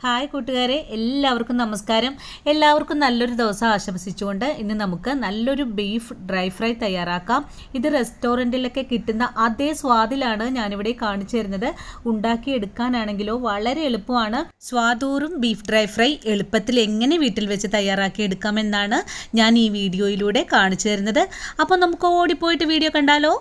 hi കൂട്ടുകാരെ എല്ലാവർക്കും നമസ്കാരം എല്ലാവർക്കും നല്ലൊരു ദിവസം ആശംസിച്ചുകൊണ്ട് ഇന്ന് നമുക്ക് നല്ലൊരു ബീഫ് ഡ്രൈ ഫ്രൈ തയ്യാറാക്കാം ഇത് റെസ്റ്റോറൻറ്റിലൊക്കെ കിട്ടുന്ന അതേ സ്വാദിലാണ് ഞാനിവിടെ കാണിച്ചു തരുന്നത് ഉണ്ടാക്കിയെടുക്കാനാണെങ്കിലോ വളരെ എളുപ്പമാണ് സ്വാദൂറും ബീഫ് ഡ്രൈ ഫ്രൈ എളുപ്പത്തിൽ എങ്ങനെ വീട്ടിൽ വെച്ച് തയ്യാറാക്കി എടുക്കാമെന്നാണ് ഞാൻ ഈ വീഡിയോയിലൂടെ കാണിച്ചു തരുന്നത് അപ്പോൾ നമുക്ക് ഓടിപ്പോയിട്ട് വീഡിയോ കണ്ടാലോ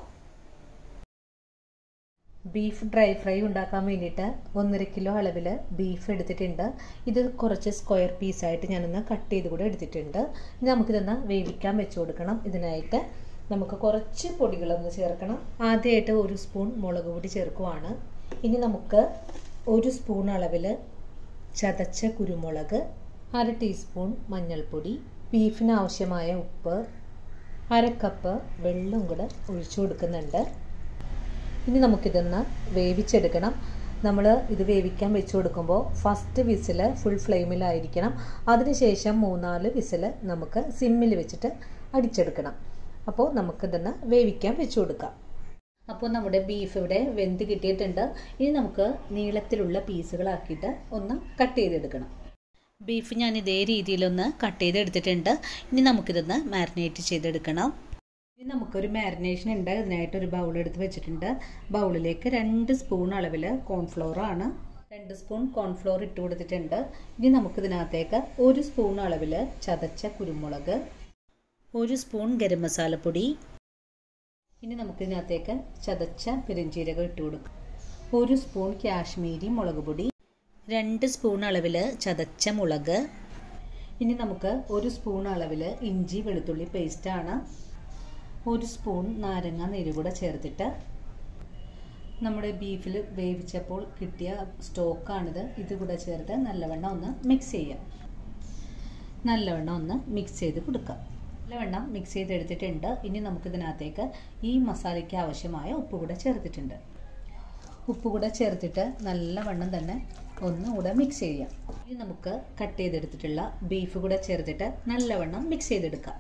ബീഫ് ഡ്രൈ ഫ്രൈ ഉണ്ടാക്കാൻ വേണ്ടിയിട്ട് ഒന്നര കിലോ അളവിൽ ബീഫ് എടുത്തിട്ടുണ്ട് ഇത് കുറച്ച് സ്ക്വയർ പീസായിട്ട് ഞാനൊന്ന് കട്ട് ചെയ്ത് കൂടെ എടുത്തിട്ടുണ്ട് ഇനി നമുക്കിതൊന്ന് വേവിക്കാൻ വെച്ച് കൊടുക്കണം ഇതിനായിട്ട് നമുക്ക് കുറച്ച് പൊടികളൊന്ന് ചേർക്കണം ആദ്യമായിട്ട് ഒരു സ്പൂൺ മുളക് പൊടി ചേർക്കുവാണ് ഇനി നമുക്ക് ഒരു സ്പൂൺ അളവിൽ ചതച്ച കുരുമുളക് അര ടീസ്പൂൺ മഞ്ഞൾപ്പൊടി ബീഫിന് ആവശ്യമായ ഉപ്പ് അര കപ്പ് വെള്ളം കൂടെ ഒഴിച്ചു കൊടുക്കുന്നുണ്ട് ഇനി നമുക്കിതൊന്ന് വേവിച്ചെടുക്കണം നമ്മൾ ഇത് വേവിക്കാൻ വെച്ച് കൊടുക്കുമ്പോൾ ഫസ്റ്റ് വിസിൽ ഫുൾ ഫ്ലെയിമിലായിരിക്കണം അതിനുശേഷം മൂന്നാല് വിസിൽ നമുക്ക് സിമ്മിൽ വെച്ചിട്ട് അടിച്ചെടുക്കണം അപ്പോൾ നമുക്കിതൊന്ന് വേവിക്കാൻ വെച്ച് കൊടുക്കാം അപ്പോൾ നമ്മുടെ ബീഫ് ഇവിടെ വെന്ത് കിട്ടിയിട്ടുണ്ട് ഇനി നമുക്ക് നീളത്തിലുള്ള പീസുകളാക്കിയിട്ട് ഒന്ന് കട്ട് ചെയ്തെടുക്കണം ബീഫ് ഞാൻ ഇതേ രീതിയിലൊന്ന് കട്ട് ചെയ്തെടുത്തിട്ടുണ്ട് ഇനി നമുക്കിതൊന്ന് മാരിനേറ്റ് ചെയ്തെടുക്കണം ഇനി നമുക്കൊരു മാരിനേഷൻ ഉണ്ട് ഇതിനായിട്ട് ഒരു ബൗൾ എടുത്ത് വെച്ചിട്ടുണ്ട് ബൗളിലേക്ക് രണ്ട് സ്പൂൺ അളവിൽ കോൺഫ്ലോർ ആണ് രണ്ട് സ്പൂൺ കോൺഫ്ലോർ ഇട്ട് കൊടുത്തിട്ടുണ്ട് ഇനി നമുക്കിതിനകത്തേക്ക് ഒരു സ്പൂൺ അളവിൽ ചതച്ച കുരുമുളക് ഒരു സ്പൂൺ ഗരം മസാലപ്പൊടി ഇനി നമുക്കിതിനകത്തേക്ക് ചതച്ച പെരുംജീരകം ഇട്ട് കൊടുക്കാം ഒരു സ്പൂൺ കാശ്മീരി മുളക് പൊടി രണ്ട് സ്പൂൺ അളവിൽ ചതച്ച മുളക് ഇനി നമുക്ക് ഒരു സ്പൂൺ അളവിൽ ഇഞ്ചി വെളുത്തുള്ളി പേസ്റ്റാണ് ഒരു സ്പൂൺ നാരങ്ങ നീര് കൂടെ ചേർത്തിട്ട് നമ്മുടെ ബീഫിൽ വേവിച്ചപ്പോൾ കിട്ടിയ സ്റ്റോക്കാണിത് ഇത് കൂടെ ചേർത്ത് നല്ലവണ്ണം ഒന്ന് മിക്സ് ചെയ്യാം നല്ലവണ്ണം ഒന്ന് മിക്സ് ചെയ്ത് കൊടുക്കാം നല്ലവണ്ണം മിക്സ് ചെയ്തെടുത്തിട്ടുണ്ട് ഇനി നമുക്കിതിനകത്തേക്ക് ഈ മസാലയ്ക്ക് ആവശ്യമായ ഉപ്പ് കൂടെ ചേർത്തിട്ടുണ്ട് ഉപ്പ് കൂടെ ചേർത്തിട്ട് നല്ലവണ്ണം തന്നെ ഒന്നുകൂടെ മിക്സ് ചെയ്യാം ഇനി നമുക്ക് കട്ട് ചെയ്തെടുത്തിട്ടുള്ള ബീഫ് കൂടെ ചേർത്തിട്ട് നല്ലവണ്ണം മിക്സ് ചെയ്തെടുക്കാം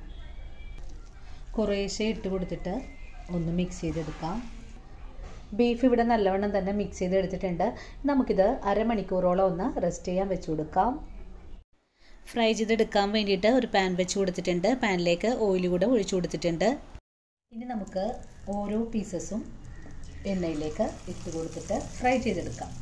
കുറേശ്ശെ ഇട്ട് കൊടുത്തിട്ട് ഒന്ന് മിക്സ് ചെയ്തെടുക്കാം ബീഫ് ഇവിടെ നല്ലവണ്ണം തന്നെ മിക്സ് ചെയ്തെടുത്തിട്ടുണ്ട് നമുക്കിത് അരമണിക്കൂറോളം ഒന്ന് റെസ്റ്റ് ചെയ്യാൻ വെച്ച് കൊടുക്കാം ഫ്രൈ ചെയ്തെടുക്കാൻ വേണ്ടിയിട്ട് ഒരു പാൻ വെച്ച് കൊടുത്തിട്ടുണ്ട് പാനിലേക്ക് ഓയിൽ കൂടെ ഒഴിച്ചു കൊടുത്തിട്ടുണ്ട് ഇനി നമുക്ക് ഓരോ പീസസും എണ്ണയിലേക്ക് ഇട്ട് കൊടുത്തിട്ട് ഫ്രൈ ചെയ്തെടുക്കാം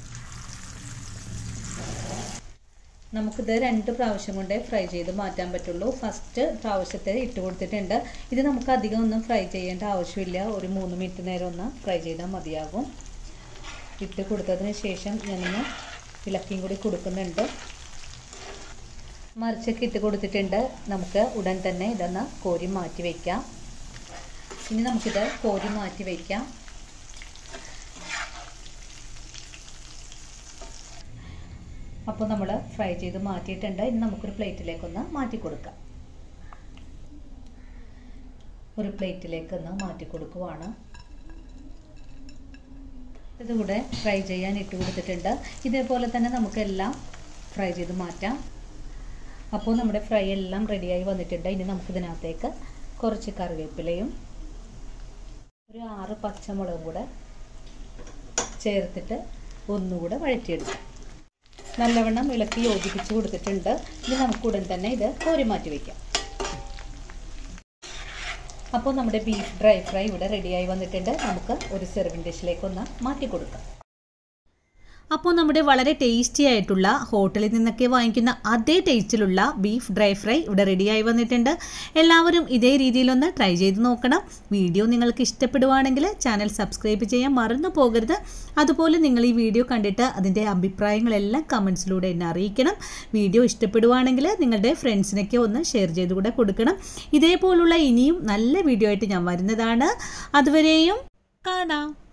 നമുക്കിത് രണ്ട് പ്രാവശ്യം കൊണ്ടേ ഫ്രൈ ചെയ്ത് മാറ്റാൻ പറ്റുള്ളൂ ഫസ്റ്റ് പ്രാവശ്യത്തെ ഇട്ട് കൊടുത്തിട്ടുണ്ട് ഇത് നമുക്ക് അധികം ഒന്നും ഫ്രൈ ചെയ്യേണ്ട ആവശ്യമില്ല ഒരു മൂന്ന് മിനിറ്റ് നേരം ഒന്ന് ഫ്രൈ ചെയ്താൽ മതിയാകും ഇട്ട് കൊടുത്തതിന് ശേഷം ഞാനൊന്ന് ഇളക്കിയും കൂടി കൊടുക്കുന്നുണ്ട് മറിച്ചൊക്കെ ഇട്ട് കൊടുത്തിട്ടുണ്ട് നമുക്ക് ഉടൻ തന്നെ ഇതൊന്ന് കോരി മാറ്റി വയ്ക്കാം ഇനി നമുക്കിത് കോരി മാറ്റി വയ്ക്കാം അപ്പോൾ നമ്മൾ ഫ്രൈ ചെയ്ത് മാറ്റിയിട്ടുണ്ട് ഇനി നമുക്കൊരു പ്ലേറ്റിലേക്കൊന്ന് മാറ്റി കൊടുക്കാം ഒരു പ്ലേറ്റിലേക്കൊന്ന് മാറ്റി കൊടുക്കുവാണ് ഇതുകൂടെ ഫ്രൈ ചെയ്യാൻ ഇട്ട് കൊടുത്തിട്ടുണ്ട് ഇതേപോലെ തന്നെ നമുക്കെല്ലാം ഫ്രൈ ചെയ്ത് മാറ്റാം അപ്പോൾ നമ്മുടെ ഫ്രൈ എല്ലാം റെഡിയായി വന്നിട്ടുണ്ട് ഇനി നമുക്കിതിനകത്തേക്ക് കുറച്ച് കറിവേപ്പിലയും ഒരു ആറ് പച്ചമുളകും കൂടെ ചേർത്തിട്ട് ഒന്നുകൂടെ വഴറ്റിയെടുക്കാം നല്ലവണ്ണം ഇളക്കി യോജിപ്പിച്ച് കൊടുത്തിട്ടുണ്ട് ഇനി നമുക്ക് ഉടൻ തന്നെ ഇത് കോരി മാറ്റി വയ്ക്കാം അപ്പോൾ നമ്മുടെ ബീഫ് ഡ്രൈ ഫ്രൈ ഇവിടെ റെഡിയായി വന്നിട്ടുണ്ട് നമുക്ക് ഒരു സെർവിങ് ഡിഷിലേക്ക് ഒന്ന് മാറ്റി കൊടുക്കാം അപ്പോൾ നമ്മുടെ വളരെ ടേസ്റ്റി ആയിട്ടുള്ള ഹോട്ടലിൽ നിന്നൊക്കെ വാങ്ങിക്കുന്ന അതേ ടേസ്റ്റിലുള്ള ബീഫ് ഡ്രൈ ഫ്രൈ ഇവിടെ റെഡിയായി വന്നിട്ടുണ്ട് എല്ലാവരും ഇതേ രീതിയിലൊന്ന് ട്രൈ ചെയ്ത് നോക്കണം വീഡിയോ നിങ്ങൾക്ക് ഇഷ്ടപ്പെടുവാണെങ്കിൽ ചാനൽ സബ്സ്ക്രൈബ് ചെയ്യാൻ മറന്നു പോകരുത് അതുപോലെ നിങ്ങൾ ഈ വീഡിയോ കണ്ടിട്ട് അതിൻ്റെ അഭിപ്രായങ്ങളെല്ലാം കമൻസിലൂടെ എന്നെ അറിയിക്കണം വീഡിയോ ഇഷ്ടപ്പെടുവാണെങ്കിൽ നിങ്ങളുടെ ഫ്രണ്ട്സിനൊക്കെ ഒന്ന് ഷെയർ ചെയ്ത് കൂടെ കൊടുക്കണം ഇതേപോലുള്ള ഇനിയും നല്ല വീഡിയോ ആയിട്ട് ഞാൻ വരുന്നതാണ് അതുവരെയും കാണാം